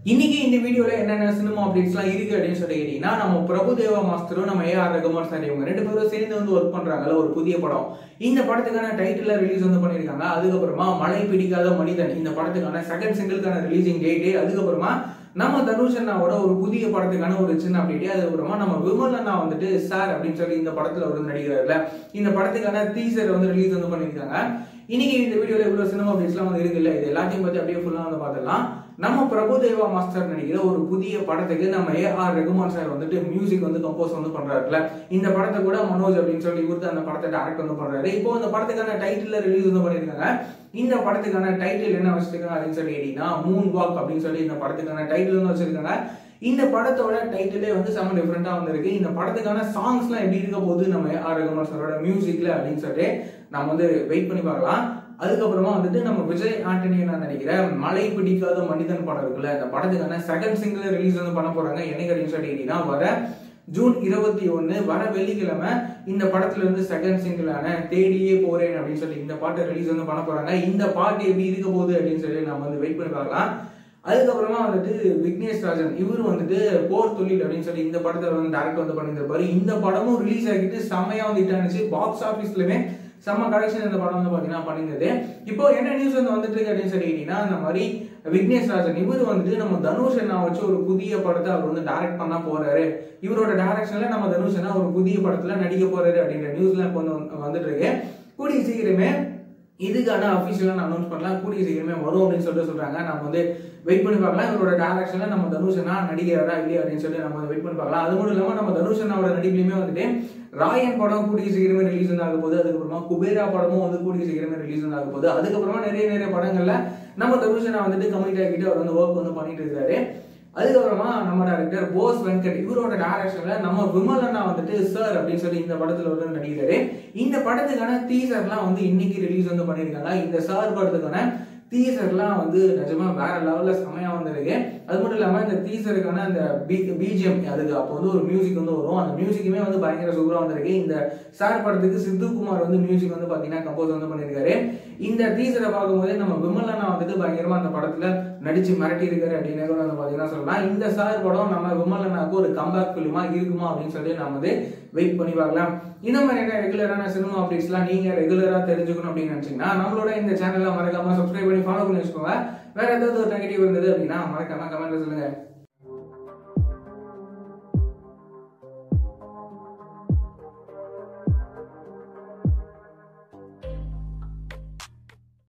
இன்னைக்கு இந்த வீடியோல என்னென்ன சினிமா அப்டேட்ஸ்லாம் இருக்கு அப்படின்னு சொல்லி கேட்டீங்கன்னா நம்ம பிரபுதேவா மாஸ்டரும் நம்ம ஏஆர் ரகுமான் சார் இவங்க ரெண்டு பேரும் சேர்ந்து வந்து ஒர்க் பண்றாங்கல்ல ஒரு புதிய படம் இந்த படத்துக்கான டைட்டில் ரிலீஸ் வந்து பண்ணியிருக்காங்க அதுக்கப்புறமா மழை பிடிக்காத மனிதன் இந்த படத்துக்கான செகண்ட் சிங்கிள்கான ரிலீசிங் டேட்டு அதுக்கப்புறமா நம்ம தனுஷ் அண்ணாவோட ஒரு புதிய படத்துக்கான ஒரு சின்ன அப்டேட் அதுக்கப்புறமா நம்ம விமல் அண்ணா வந்துட்டு சார் அப்படின்னு சொல்லி இந்த படத்துல வந்து நடிக்கிறாருல இந்த படத்துக்கான டீசர் வந்து ரிலீஸ் வந்து பண்ணியிருக்காங்க இன்னைக்கு இந்த வீடியோல இவ்வளவு சினிமா அப்டேட்ஸ்லாம் வந்து இருக்குல்ல இது எல்லாத்தையும் பத்தி அப்படியே ஃபுல்லா வந்து பார்த்துடலாம் நம்ம பிரபுதேவா மாஸ்டர் நடிக்கிற ஒரு புதிய படத்துக்கு நம்ம ஏ ஆர் ரகுமான் சார் வந்துட்டு மியூசிக் வந்து கம்போஸ் வந்து பண்றாருல இந்த படத்தை கூட மனோஜ் அப்படின்னு சொல்லி இவரு அந்த படத்தை டைரக்ட் வந்து பண்றாரு இப்போ இந்த படத்துக்கான டைட்டில் ரிலீஸ் வந்து பண்ணியிருக்காங்க இந்த படத்துக்கான டைட்டில் என்ன வச்சிருக்காங்க அப்படின்னு சொல்லி கேட்டீங்கன்னா மூன் வாக் அப்படின்னு சொல்லி இந்த படத்துக்கான டைட்டில் வந்து வச்சிருக்காங்க இந்த படத்தோட டைட்டிலே வந்து செம்ம டிஃப்ரெண்டா வந்திருக்கு இந்த படத்துக்கான சாங்ஸ்லாம் எப்படி இருக்க போகுது நம்ம ஆர் ரகுமான் சாரோட மியூசிக்ல அப்படின்னு சொல்லிட்டு நம்ம வந்து வெயிட் பண்ணி பார்க்கலாம் அதுக்கப்புறமா வந்துட்டு நம்ம விஜய் ஆண்டனி நான் நினைக்கிறேன் மழை பிடிக்காத மனிதன் படம் இருக்குல்ல இந்த படத்துக்கான செகண்ட் சிங்கிள் ரிலீஸ் வந்து பண்ண போறாங்க என்னைக்கு அப்படின்னு சொல்லிட்டீங்கன்னா வர ஜூன் இருபத்தி ஒன்னு வர வெள்ளிக்கிழமை இந்த படத்துல இருந்து செகண்ட் சிங்கிளான தேடியே போறேன் அப்படின்னு சொல்லி இந்த பாட்டை ரிலீஸ் வந்து பண்ண போறாங்க இந்த பாட்டு எப்படி இருக்க போகுது அப்படின்னு சொல்லி நம்ம வந்து வெயிட் பண்ணி பார்க்கலாம் அதுக்கப்புறமா வந்துட்டு விக்னேஷ் ராஜன் இவரு வந்துட்டு போர் தொழில் அப்படின்னு சொல்லி இந்த படத்தை வந்து டேரக்ட் வந்து பண்ணியிருப்பாரு இந்த படமும் ரிலீஸ் ஆகிட்டு செம்மையா வந்து ஹிட் ஆனிச்சு பாக்ஸ் ஆஃபீஸ்லயுமே செம்ம கலெக்ஷன் இந்த படம் வந்து பாத்தீங்கன்னா பண்ணியிருந்தது இப்போ என்ன நியூஸ் வந்து வந்துட்டு இருக்கு அப்படின்னு சொல்லிட்டீங்கன்னா இந்த மாதிரி விக்னேஷ் ராஜன் இவர் வந்துட்டு நம்ம தனுஷ் அண்ணா வச்சு ஒரு புதிய படத்தை அவர் வந்து டைரக்ட் பண்ண போறாரு இவரோட டைரக்ஷன்ல நம்ம தனுஷ் அண்ணா ஒரு புதிய படத்துல நடிக்க போறாரு அப்படின்ற நியூஸ்லாம் இப்போ வந்து வந்துட்டு இருக்கு கூடிய சீக்கிரமே இதுக்கான அஃபிஷியலான அனௌன்ஸ் பண்ணலாம் கூடிய சீக்கிரமே வரும் அப்படின்னு சொல்லிட்டு சொல்றாங்க நம்ம வந்து வெயிட் பண்ணி பார்க்கலாம் இவரோட டேரக்ஷன்ல நம்ம தனுஷனா நடிக்கிறாரா இல்லையா அப்படின்னு சொல்லி நம்ம வந்து வெயிட் பண்ணி பார்க்கலாம் அது மட்டும் இல்லாம நம்ம தனுஷனாவோட நடிப்புலையுமே வந்துட்டு ராயன் படம் கூடிய சீக்கிரமே ரிலீஸ் வந்து ஆக போகுது அதுக்கப்புறமா குபேரா படமும் வந்து கூடிய சீக்கிரமே ரிலீஸ் வந்து ஆக போகுது அதுக்கப்புறமா நிறைய நிறைய படங்கள்ல நம்ம தனுஷனா வந்துட்டு கமிட் ஆகிட்டு அவர் வந்து ஒர்க் வந்து பண்ணிட்டு இருக்காரு அதுக்கப்புறமா நம்ம டேரக்டர் போஸ் வெங்கட் இவரோட டைரக்ஷன்ல நம்ம விமல் அண்ணா வந்துட்டு சார் அப்படின்னு சொல்லி இந்த படத்துல வந்து நடிக்கிறாரு இந்த படத்துக்கான டீசர்லாம் வந்து இன்னைக்கு ரிலீஸ் வந்து பண்ணியிருக்காங்க இந்த சார் படத்துக்கான டீசர்லாம் வந்து நிஜமா வேற லெவல்ல செமையா வந்திருக்கு அது மட்டும் இல்லாம இந்த டீசருக்கான அந்த பிஜிஎம் அதுக்கு அப்போ வந்து ஒரு மியூசிக் வந்து வரும் அந்த மியூசிக்குமே வந்து பயங்கர சூப்பரா வந்திருக்கு இந்த சார் படத்துக்கு சித்து குமார் வந்து மியூசிக் வந்து பாத்தீங்கன்னா கம்போஸ் வந்து பண்ணியிருக்காரு இந்த டீசரை பார்க்கும்போது நம்ம விமல் அண்ணா வந்துட்டு பயங்கரமா அந்த படத்துல நடிச்சு மிரட்டி இருக்காரு அப்படின்னு கூட வந்து பாத்தீங்கன்னா சொல்லலாம் இந்த சார் படம் நம்ம விமல் அண்ணாக்கு ஒரு கம்பேக் ஃபிலிமா இருக்குமா அப்படின்னு சொல்லி நம்ம வந்து வெயிட் பண்ணி பார்க்கலாம் இந்த மாதிரியான ரெகுலரான சினிமா அப்டேட்ஸ்லாம் நீங்க ரெகுலரா தெரிஞ்சுக்கணும் அப்படின்னு நினைச்சீங்கன்னா நம்மளோட இந்த சேனல்ல மறக்காம சப்ஸ்கிரைப் பண்ணி ஃபாலோ பண்ணி வச்சுக்கோங்க வேற ஏதாவது ஒரு நெகட்டிவ் இருந்தது அப்படின்னா மறக்காம கமெண்ட்ல சொல்லுங்க